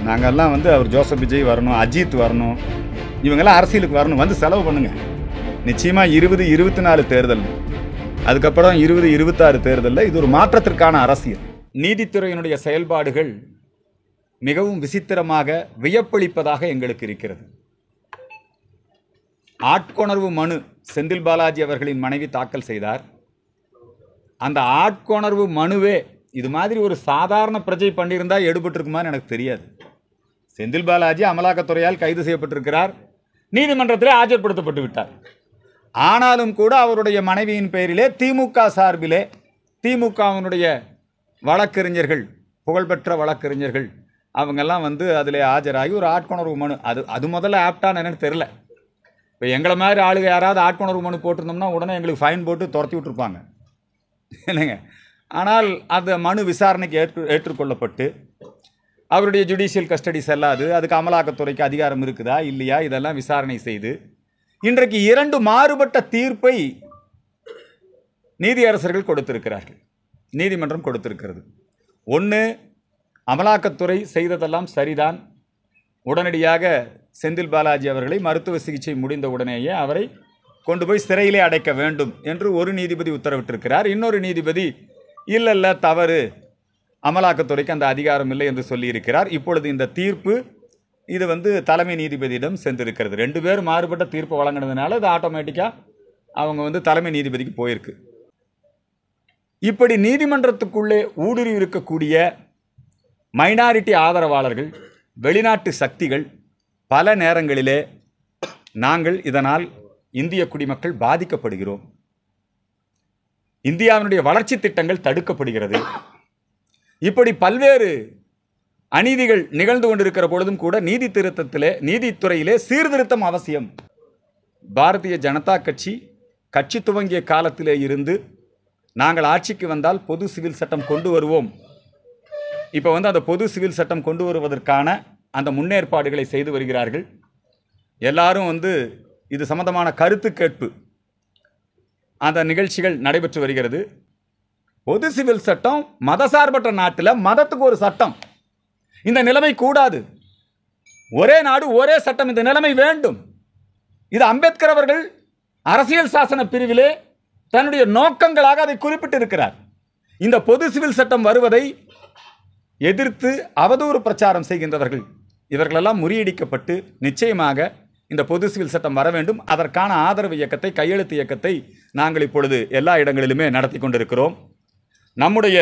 நாங்கள்லாம் வந்து அவர் ஜோசப் விஜய் வரணும் அஜித் வரணும் இவங்கெல்லாம் அரசியலுக்கு வரணும் வந்து செலவு பண்ணுங்க நிச்சயமாக இருபது இருபத்தி நாலு தேர்தல் அதுக்கப்புறம் இருபது இருபத்தாறு தேர்தலில் இது ஒரு மாற்றத்திற்கான அரசியல் நீதித்துறையினுடைய செயல்பாடுகள் மிகவும் விசித்திரமாக வியப்பளிப்பதாக எங்களுக்கு இருக்கிறது ஆட்கொணர்வு மனு செந்தில் பாலாஜி அவர்களின் மனைவி தாக்கல் செய்தார் அந்த ஆட்கொணர்வு மனுவே இது மாதிரி ஒரு சாதாரண பிரஜை பண்ணியிருந்தா எடுபட்டிருக்குமான்னு எனக்கு தெரியாது செந்தில் பாலாஜி அமலாக்கத்துறையால் கைது செய்யப்பட்டிருக்கிறார் நீதிமன்றத்திலே ஆஜர்படுத்தப்பட்டு விட்டார் ஆனாலும் கூட அவருடைய மனைவியின் பெயரிலே திமுக சார்பிலே திமுகவினுடைய வழக்கறிஞர்கள் புகழ்பெற்ற வழக்கறிஞர்கள் அவங்கெல்லாம் வந்து அதில் ஆஜராகி ஒரு ஆட்கொணர்வு மனு அது அது முதல்ல ஆப்டான்னு எனக்கு தெரில இப்போ எங்களை மாதிரி ஆளுங்க யாராவது ஆட்கொணர்வு மனு போட்டிருந்தோம்னா உடனே எங்களுக்கு ஃபைன் போட்டு துரத்தி விட்டுருப்பாங்க இல்லைங்க ஆனால் அந்த மனு விசாரணைக்கு ஏற்று ஏற்றுக்கொள்ளப்பட்டு அவருடைய ஜுடிஷியல் கஸ்டடி செல்லாது அதுக்கு அமலாக்கத்துறைக்கு அதிகாரம் இருக்குதா இல்லையா இதெல்லாம் விசாரணை செய்து இன்றைக்கு இரண்டு மாறுபட்ட தீர்ப்பை நீதியரசர்கள் கொடுத்திருக்கிறார்கள் நீதிமன்றம் கொடுத்திருக்கிறது ஒன்று அமலாக்கத்துறை செய்ததெல்லாம் சரிதான் உடனடியாக செந்தில் பாலாஜி அவர்களை மருத்துவ சிகிச்சை முடிந்த உடனேயே அவரை கொண்டு போய் சிறையிலே அடைக்க வேண்டும் என்று ஒரு நீதிபதி உத்தரவிட்டிருக்கிறார் இன்னொரு நீதிபதி இல்லை இல்லை தவறு அமலாக்கத்துறைக்கு அந்த அதிகாரம் இல்லை என்று சொல்லியிருக்கிறார் இப்பொழுது இந்த தீர்ப்பு இது வந்து தலைமை நீதிபதியிடம் சென்றிருக்கிறது ரெண்டு பேர் மாறுபட்ட தீர்ப்பு வழங்கினதுனால இது ஆட்டோமேட்டிக்காக அவங்க வந்து தலைமை நீதிபதிக்கு போயிருக்கு இப்படி நீதிமன்றத்துக்குள்ளே ஊடுருவி இருக்கக்கூடிய மைனாரிட்டி ஆதரவாளர்கள் வெளிநாட்டு சக்திகள் பல நேரங்களிலே நாங்கள் இதனால் இந்திய குடிமக்கள் பாதிக்கப்படுகிறோம் இந்தியாவினுடைய வளர்ச்சி திட்டங்கள் தடுக்கப்படுகிறது இப்படி பல்வேறு அநீதிகள் நிகழ்ந்து கொண்டிருக்கிற பொழுதும் கூட நீதி திருத்தத்திலே நீதித்துறையிலே சீர்திருத்தம் அவசியம் பாரதிய ஜனதா கட்சி கட்சி துவங்கிய காலத்திலே இருந்து நாங்கள் ஆட்சிக்கு வந்தால் பொது சிவில் சட்டம் கொண்டு வருவோம் இப்போ வந்து அந்த பொது சிவில் சட்டம் கொண்டு வருவதற்கான அந்த முன்னேற்பாடுகளை செய்து வருகிறார்கள் எல்லாரும் வந்து இது சம்பந்தமான கருத்து கேட்பு அந்த நிகழ்ச்சிகள் நடைபெற்று வருகிறது பொது சிவில் சட்டம் மதசார்பற்ற நாட்டில் மதத்துக்கு ஒரு சட்டம் இந்த நிலைமை கூடாது ஒரே நாடு ஒரே சட்டம் இந்த நிலைமை வேண்டும் இது அம்பேத்கர் அவர்கள் அரசியல் சாசன பிரிவிலே தன்னுடைய நோக்கங்களாக அதை குறிப்பிட்டிருக்கிறார் இந்த பொது சிவில் சட்டம் வருவதை எதிர்த்து அவதூறு பிரச்சாரம் செய்கின்றவர்கள் இவர்களெல்லாம் முறியடிக்கப்பட்டு நிச்சயமாக இந்த பொது சிவில் சட்டம் வர வேண்டும் அதற்கான ஆதரவு இயக்கத்தை கையெழுத்து இயக்கத்தை நாங்கள் இப்பொழுது எல்லா இடங்களிலுமே நடத்தி கொண்டிருக்கிறோம் நம்முடைய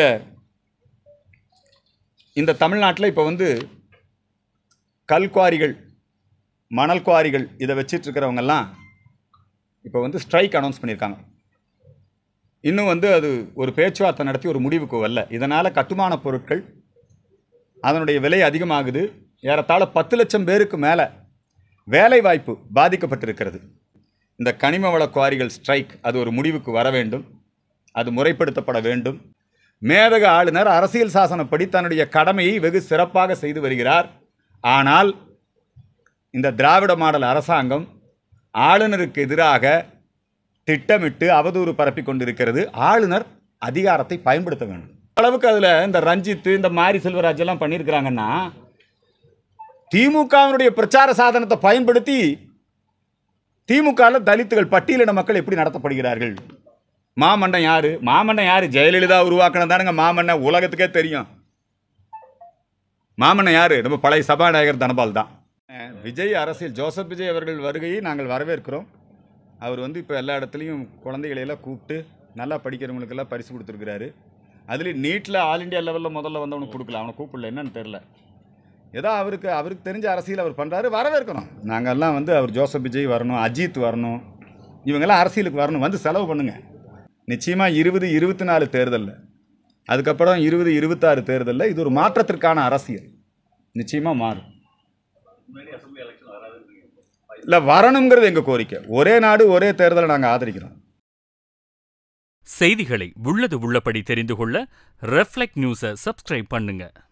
இந்த தமிழ்நாட்டில் இப்போ வந்து கல்குவாரிகள் மணல் குவாரிகள் இதை வச்சிட்டு இருக்கிறவங்கெல்லாம் இப்போ வந்து ஸ்ட்ரைக் அனௌன்ஸ் பண்ணியிருக்காங்க இன்னும் வந்து அது ஒரு பேச்சுவார்த்தை நடத்தி ஒரு முடிவுக்கு வரல இதனால் கட்டுமான பொருட்கள் அதனுடைய விலை அதிகமாகுது ஏறத்தாழ பத்து லட்சம் பேருக்கு மேலே வேலை வாய்ப்பு பாதிக்கப்பட்டிருக்கிறது இந்த கனிம வள குவாரிகள் ஸ்ட்ரைக் அது ஒரு முடிவுக்கு வர வேண்டும் அது முறைப்படுத்தப்பட வேண்டும் மேதக ஆளுநர் அரசியல் சாசனப்படி தன்னுடைய கடமையை வெகு சிறப்பாக செய்து வருகிறார் ஆனால் இந்த திராவிட மாடல் அரசாங்கம் ஆளுநருக்கு எதிராக திட்டமிட்டு அவதூறு பரப்பி கொண்டிருக்கிறது ஆளுநர் அதிகாரத்தை பயன்படுத்த வேண்டும் அளவுக்கு அதில் இந்த ரஞ்சித் இந்த மாரி செல்வராஜ் எல்லாம் பண்ணியிருக்கிறாங்கன்னா திமுகவினுடைய பிரச்சார சாதனத்தை பயன்படுத்தி திமுகவில் தலித்துகள் பட்டியலின மக்கள் எப்படி நடத்தப்படுகிறார்கள் மாமன்னன் யாரு மாமன்னன் யாரு ஜெயலலிதா உருவாக்கினது தானுங்க மாமன்னன் உலகத்துக்கே தெரியும் மாமன்னன் யாரு நம்ம பழைய சபாநாயகர் தனபால் தான் விஜய் அரசியல் ஜோசப் விஜய் அவர்கள் வருகையை நாங்கள் வரவேற்கிறோம் அவர் வந்து இப்போ எல்லா இடத்துலையும் குழந்தைகளை எல்லாம் கூப்பிட்டு நல்லா படிக்கிறவங்களுக்கெல்லாம் பரிசு கொடுத்துருக்கிறாரு அதுலேயும் நீட்டில் ஆல் இண்டியா லெவலில் முதல்ல வந்தவனுக்கு கொடுக்கல அவனை கூப்பிடல என்னன்னு தெரில ஏதோ அவருக்கு அவருக்கு தெரிஞ்ச அரசியல் அவர் பண்ணுறாரு வரவேற்கணும் நாங்கள்லாம் வந்து அவர் ஜோசப் விஜய் வரணும் அஜித் வரணும் இவங்கெல்லாம் அரசியலுக்கு வரணும் வந்து செலவு பண்ணுங்க நிச்சயமாக இருபது இருபத்தி நாலு தேர்தலில் அதுக்கப்புறம் இருபது இருபத்தாறு தேர்தலில் இது ஒரு மாற்றத்திற்கான அரசியல் நிச்சயமாக மாறும் இல்லை வரணுங்கிறது எங்கள் கோரிக்கை ஒரே நாடு ஒரே தேர்தலை நாங்கள் ஆதரிக்கிறோம் செய்திகளை உள்ளது உள்ளபடி தெரிந்து கொள்ள ரெஃப்ளெக்ட் நியூஸை சப்ஸ்கிரைப் பண்ணுங்க